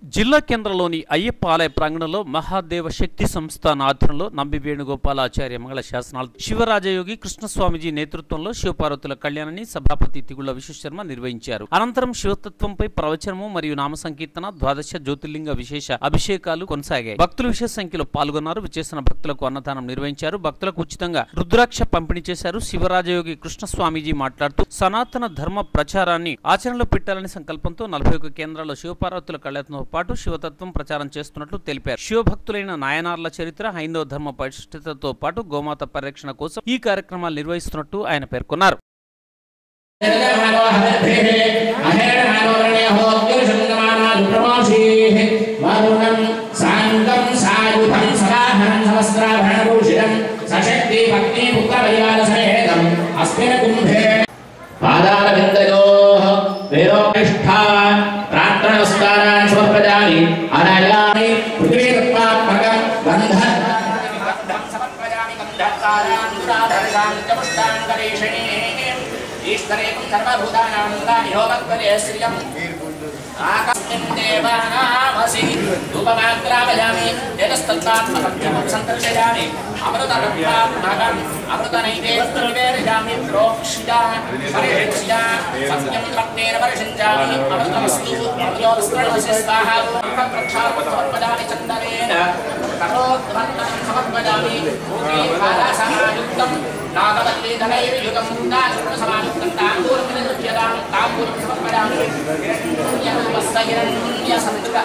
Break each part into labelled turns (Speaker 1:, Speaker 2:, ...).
Speaker 1: జిల్లా కేంద్రంలోని అయ్యప్ప ఆలయ ప్రాంగణంలో మహాదేవ శక్తి సంస్థాన ఆధ్వర్యంలో నంబి వేణుగోపాలాచార్య మంగళ శాసనాలు శివరాజయోగి కృష్ణస్వామిజీ నేతృత్వంలో శివపార్వతుల కళ్యాణాన్ని సభాపతి తిగుళ్ల విశ్వశర్మ నిర్వహించారు అనంతరం శివతత్వంపై ప్రవచనము మరియు నామ సంకీర్తన ద్వాదశ జ్యోతిర్లింగ విశేష అభిషేకాలు కొనసాగాయి భక్తులు విశేష సంఖ్యలో పాల్గొన్నారు విచ్చేసిన భక్తులకు అన్నదానం నిర్వహించారు భక్తులకు ఉచితంగా రుద్రాక్ష పంపిణీ చేశారు శివరాజయోగి కృష్ణస్వామీజీ మాట్లాడుతూ సనాతన ధర్మ ప్రచారాన్ని ఆచరణలో పెట్టాలని సంకల్పంతో నలభై ఒక్క కేంద్రాల్లో శివపార్వతుల కళ్యాణంతో పాటు శివతత్వం ప్రచారం చేస్తున్నట్లు తెలిపారు శివభక్తులైన నాయనార్ల చరిత్ర హైందవ ధర్మ పరిశుద్ధతతో పాటు గోమాత పరిరక్షణ కోసం ఈ కార్యక్రమాలు నిర్వహిస్తున్నట్టు ఆయన పేర్కొన్నారు
Speaker 2: వరుణం సాంగం సాయుధం సదాహరం సహస్రాభరణభూషితం సశక్తి భక్తి పుత్ర పరివార సమేతం అస్మిన్ కుంభే పాదాల బిందయో వేదోపిష్ఠా ప్రార్థన నమస్కారాన్ని సమర్పయామి అనయామి పృథివీ తత్వాత్మక గంధ సమర్పయామి గంధత్తారాంగురాధరిదాంతముష్టాంగరేషణే ఈశ్వరేకం సర్వభూతానాం దానిహోమత్వరే శ్రియం ఆకస్మిన్ దేవానామసి రూపమాగ్రామయామి తేజస్తత్వాత్మకం సంకర్షయామి అమృతరత్నాత్మకం అమృతనైవేద్యనివేదయామి ప్రోక్ష్య పరిషిష్య సత్యం రత్నేన పరిషించామి అమృతమస్తు అమృతోస్త్రణమసి స్వాహ ప్రక్షాళపదామి చందనేన కరోద్వంతం సమర్పయామి భూమి కాలాసమాయుక్తం నాగవల్లీధనైర్యుగం నాశుణ సమాయుక్తం తాంబూలం నృత్యదాం తాంబూలం సమర్పయామి హిరణ్యసంతుక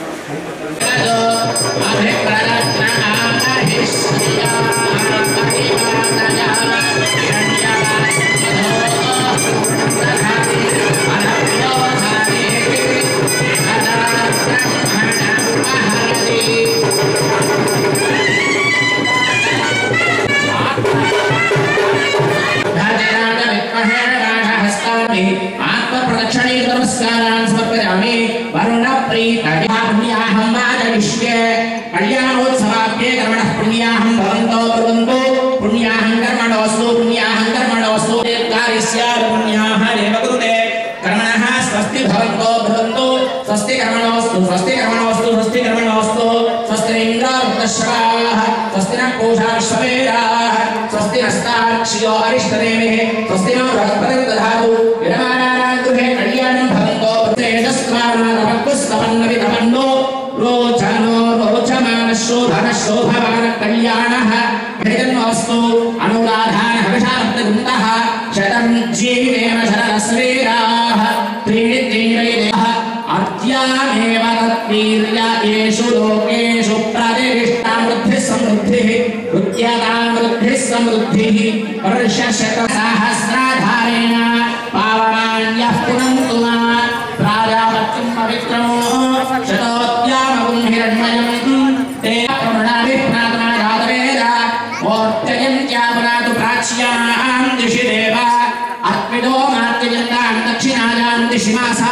Speaker 2: నమస్కారాన్ని సమర్పయామి వరుణ ప్రీతహం వాదవిష్యే కళ్యాణోత్సవాప్యే కర్మణ పుణ్యాహం భవంతో బ్రువంతో పుణ్యాహం కర్మణోస్తు పుణ్యాహం కర్మణోస్తు దీర్ఘాయుష్య పుణ్యాహ దేవగురుదే కర్మణః స్వస్తి భవంతో భవంతు స్వస్తి కర్మణోస్తు స్వస్తి కర్మణోస్తు స్వస్తి కర్మణోస్తు స్వస్తి ఇంద్రావృతశ్రవాः స్వస్తి నః పూషా విశ్వవేదాः స్వస్తి నస్తాక్షియో అరిష్టదేవిः స్వస్తి నో బృహస్పతిర్దధాతు దధాతు విరమానానాం గృహే కళ్యాణం భవంతో తేజస్వానామపుస్తపన్నవిధమన్నో రోచనో రోచమాన శోభన శోభమాన కళ్యాణః భజన్వస్తు అనురాధాన హవిషాబ్దగుండః శతం జీవేమ శరణస్వీరాः త్రీణి త్రీణైదేహ అర్త్యామేవ తత్వీర్య ఏషు లోకేషు ప్రతిష్టాం వృద్ధిः సమృద్ధిः ఉద్యతాం వృద్ధిः సమృద్ధిः వర్షశత సహస్రాధారేణ పావమాన్యः పునంతు మా ప్రాజాపత్యం పవిత్రమో శతోద్యామగుం హిరణ్మయం తే ప్రమణాభిः ప్రాతనా జాతవేద మూర్తయంత్యాపునాతు ప్రాచ్యాం దిశి దేవ అర్పితో మార్తిజంతాం దక్షిణాయాం దిశి మాసా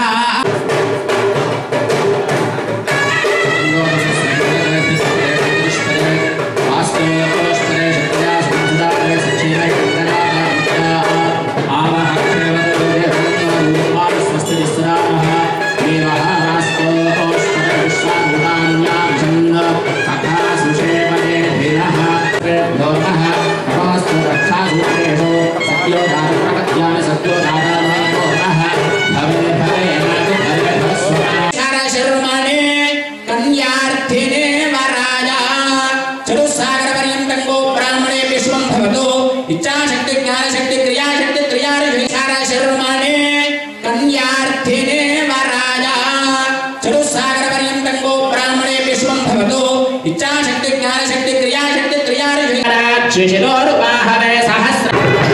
Speaker 2: శర్మణే కన్యార్థినే వరాజ చతుస్సాగర పర్యంతం గో బ్రాహ్మణే విశ్వం భవతు ఇచ్ఛాశక్తి జ్ఞానశక్తి క్రియాశక్తి క్రియాశార శర్మణే కన్యార్థినే వరాజ చతుస్సాగర పర్యంతం గో బ్రాహ్మణే విశ్వం భవతు ఇచ్ఛాశక్తి జ్ఞానశక్తి క్రియాశక్తి క్రియాశిశిరోరుపాహవే సహస్ర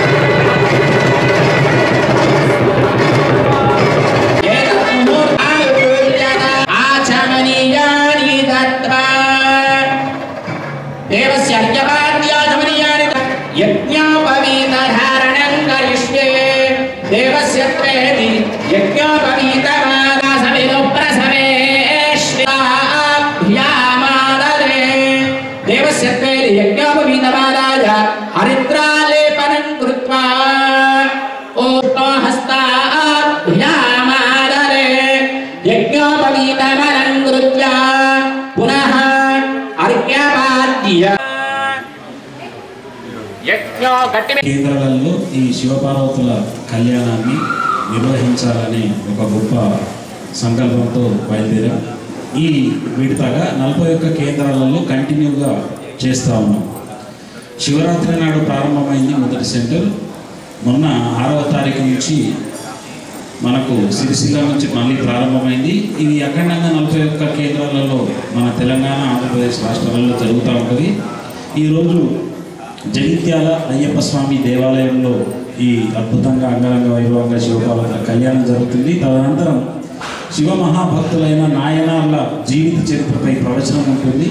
Speaker 2: ఆచమనీయాని దత్వా దేవస్య అర్ఘ్యపాద్యాచమనీయాని యజ్ఞోపవీతధారణం కరిష్యే దేవస్య త్వేది యజ్ఞోపవీతమాదాసమిదో ప్రసవేష్యామాదరే దేవస్య త్వేది యజ్ఞోపవీతమాదాయ హరిద్రాలేపనం కృత్వా ఓ హస్తా యజ్ఞోపవీతమలం కృత్వ యజ్ఞో గట్టి
Speaker 3: కేంద్రాలలో ఈ శివపార్వతుల కళ్యాణాన్ని నిర్వహించాలనే ఒక గొప్ప సంకల్పంతో బయలుదేరాం ఈ విడతగా నలభై ఒక్క కేంద్రాలలో కంటిన్యూగా చేస్తూ ఉన్నాం శివరాత్రి నాడు ప్రారంభమైంది మొదటి సెంటర్ మొన్న ఆరవ తారీఖు నుంచి మనకు సిరిసిల్ల నుంచి మళ్ళీ ప్రారంభమైంది ఇది అఖండంగా నలభై ఒక్క కేంద్రాలలో మన తెలంగాణ ఆంధ్రప్రదేశ్ రాష్ట్రాలలో జరుగుతూ ఉంటుంది ఈరోజు జగిత్యాల అయ్యప్ప స్వామి దేవాలయంలో ఈ అద్భుతంగా అంగరంగ వైభవంగా శివపార్వతుల కళ్యాణం జరుగుతుంది తదనంతరం శివ మహాభక్తులైన నాయనార్ల జీవిత చరిత్రపై ప్రవచనం ఉంటుంది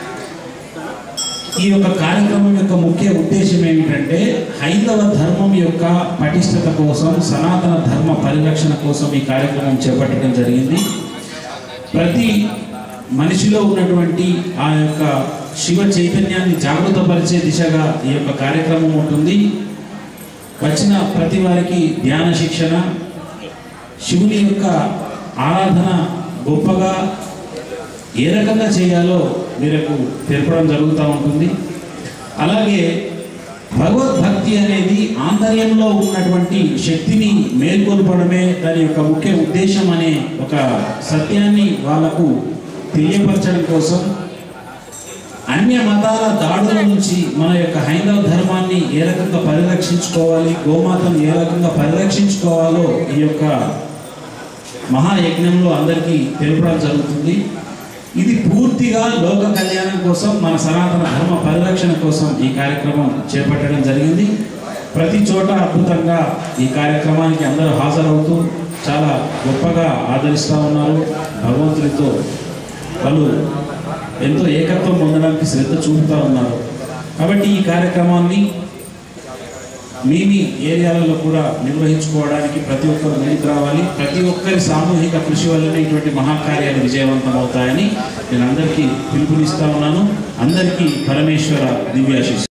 Speaker 3: ఈ యొక్క కార్యక్రమం యొక్క ముఖ్య ఉద్దేశం ఏమిటంటే హైందవ ధర్మం యొక్క పటిష్టత కోసం సనాతన ధర్మ పరిరక్షణ కోసం ఈ కార్యక్రమం చేపట్టడం జరిగింది ప్రతి మనిషిలో ఉన్నటువంటి ఆ యొక్క శివ చైతన్యాన్ని జాగృతపరిచే దిశగా ఈ యొక్క కార్యక్రమం ఉంటుంది వచ్చిన ప్రతి వారికి ధ్యాన శిక్షణ శివుని యొక్క ఆరాధన గొప్పగా ఏ రకంగా చేయాలో వీరకు తెలపడం జరుగుతూ ఉంటుంది అలాగే భగవద్భక్తి అనేది ఆంతర్యంలో ఉన్నటువంటి శక్తిని మేల్కొల్పడమే దాని యొక్క ముఖ్య ఉద్దేశం అనే ఒక సత్యాన్ని వాళ్లకు తెలియపరచడం కోసం అన్య మతాల దాడుల నుంచి మన యొక్క హైందవ ధర్మాన్ని ఏ రకంగా పరిరక్షించుకోవాలి గోమాతను ఏ రకంగా పరిరక్షించుకోవాలో ఈ యొక్క మహాయజ్ఞంలో అందరికీ తెలపడం జరుగుతుంది ఇది పూర్తిగా లోక కళ్యాణం కోసం మన సనాతన ధర్మ పరిరక్షణ కోసం ఈ కార్యక్రమం చేపట్టడం జరిగింది ప్రతి చోట అద్భుతంగా ఈ కార్యక్రమానికి అందరూ హాజరవుతూ చాలా గొప్పగా ఆదరిస్తూ ఉన్నారు భగవంతుడితో వాళ్ళు ఎంతో ఏకత్వం పొందడానికి శ్రద్ధ చూపుతూ ఉన్నారు కాబట్టి ఈ కార్యక్రమాన్ని మీ మీ ఏరియాలలో కూడా నిర్వహించుకోవడానికి ప్రతి ఒక్కరు ముందుకు రావాలి ప్రతి ఒక్కరి సామూహిక కృషి వల్లనే ఇటువంటి మహాకార్యాలు విజయవంతం అవుతాయని నేను అందరికీ పిలుపునిస్తా ఉన్నాను అందరికీ పరమేశ్వర దివ్యాశిస్